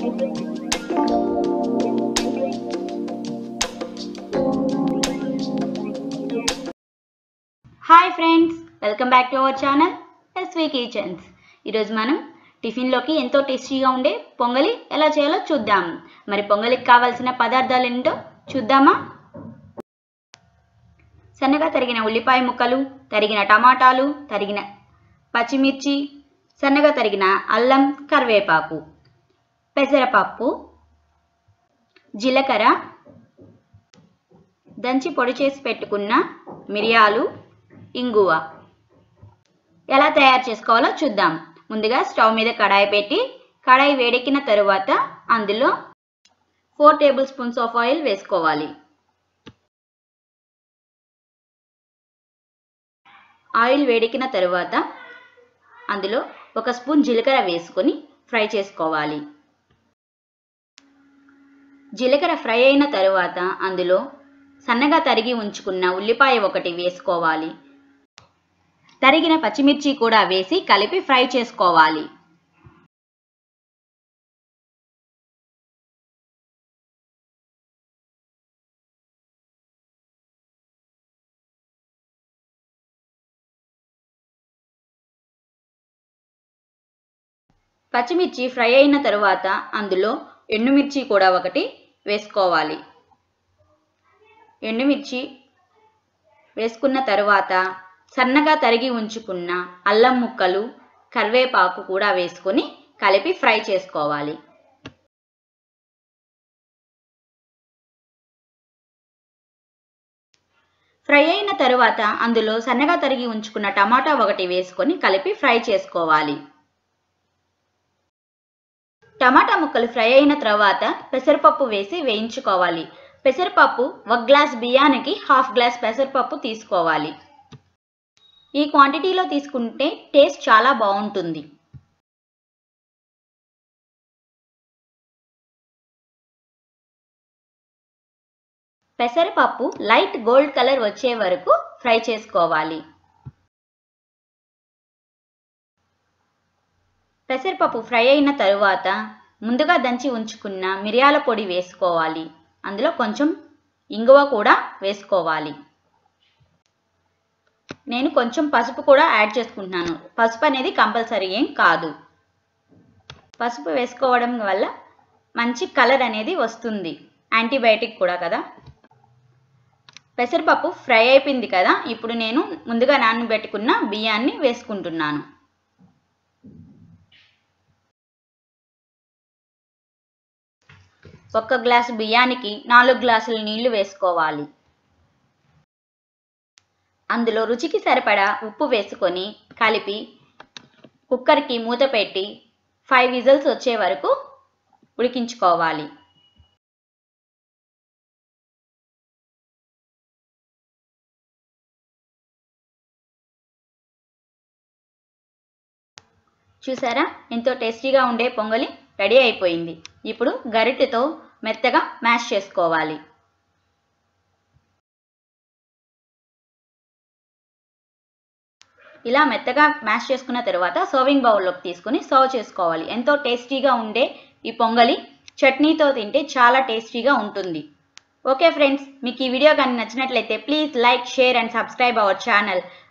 hi friends welcome back to our channel S V kitchens ఈరోజు మనం టిఫిన్లోకి ఎంతో టేస్టీగా ఉండే పొంగలి ఎలా చేయాలో చూద్దాం మరి పొంగలికి కావాల్సిన పదార్థాలు ఏంటో చూద్దామా సన్నగా తరిగిన ఉల్లిపాయ ముక్కలు తరిగిన టమాటాలు తరిగిన పచ్చిమిర్చి సన్నగా తరిగిన అల్లం కరివేపాకు పెసరపప్పు జీలకర్ర దంచి పొడి చేసి పెట్టుకున్న మిరియాలు ఇంగువ ఎలా తయారు చేసుకోవాలో చూద్దాం ముందుగా స్టవ్ మీద కడాయి పెట్టి కడాయి వేడెక్కిన తరువాత అందులో four table spoons of oil వేసుకోవాలి ఆయిల్ వేడెక్కిన తరువాత అందులో ఒక స్పూన్ జీలకర్ర వేసుకొని ఫ్రై చేసుకోవాలి జీలకర్ర ఫ్రై అయిన తరువాత అందులో సన్నగా తరిగి ఉంచుకున్న ఉల్లిపాయ ఒకటి వేసుకోవాలి తరిగిన పచ్చిమిర్చి కూడా వేసి కలిపి ఫ్రై చేసుకోవాలి పచ్చిమిర్చి ఫ్రై అయిన తరువాత అందులో ఎండుమిర్చి కూడా ఒకటి వేసుకోవాలి ఎండుమిర్చి వేసుకున్న తరువాత సన్నగా తరిగి ఉంచుకున్న అల్లం ముక్కలు కరివేపాకు కూడా వేసుకొని కలిపి ఫ్రై చేసుకోవాలి ఫ్రై అయిన తరువాత అందులో సన్నగా తరిగి ఉంచుకున్న టమాటా ఒకటి వేసుకొని కలిపి ఫ్రై చేసుకోవాలి టమాటా ముక్కలు ఫ్రై అయిన తర్వాత పెసరపప్పు వేసి వేయించుకోవాలి పెసరపప్పు ఒక గ్లాస్ బియ్యానికి హాఫ్ గ్లాస్ పెసరపప్పు తీసుకోవాలి ఈ క్వాంటిటీలో తీసుకుంటే టేస్ట్ చాలా బాగుంటుంది పెసరపప్పు లైట్ గోల్డ్ కలర్ వచ్చే వరకు ఫ్రై చేసుకోవాలి పెసరపప్పు ఫ్రై అయిన తరువాత ముందుగా దంచి ఉంచుకున్న మిరియాల పొడి వేసుకోవాలి అందులో కొంచెం ఇంగువ కూడా వేసుకోవాలి నేను కొంచెం పసుపు కూడా యాడ్ చేసుకుంటున్నాను పసుపు అనేది కంపల్సరీ ఏం కాదు పసుపు వేసుకోవడం వల్ల మంచి కలర్ అనేది వస్తుంది యాంటీబయాటిక్ కూడా కదా పెసరపప్పు ఫ్రై అయిపోయింది కదా ఇప్పుడు నేను ముందుగా నానబెట్టుకున్న బియ్యాన్ని వేసుకుంటున్నాను ఒక్క గ్లాసు బియ్యానికి నాలుగు గ్లాసుల నీళ్లు వేసుకోవాలి అందులో రుచికి సరిపడా ఉప్పు వేసుకొని కలిపి కుక్కర్కి మూత పెట్టి ఫైవ్ విజిల్స్ వచ్చే వరకు ఉడికించుకోవాలి చూసారా ఎంతో టేస్టీగా ఉండే పొంగలి రెడీ అయిపోయింది ఇప్పుడు గరిటెతో మెత్తగా మ్యాష్ చేసుకోవాలి ఇలా మెత్తగా మ్యాష్ చేసుకున్న తర్వాత సర్వింగ్ బౌల్లోకి తీసుకుని సర్వ్ చేసుకోవాలి ఎంతో టేస్టీగా ఉండే ఈ పొంగలి చట్నీతో తింటే చాలా టేస్టీగా ఉంటుంది ఓకే ఫ్రెండ్స్ మీకు ఈ వీడియో కానీ నచ్చినట్లయితే please like share and subscribe our channel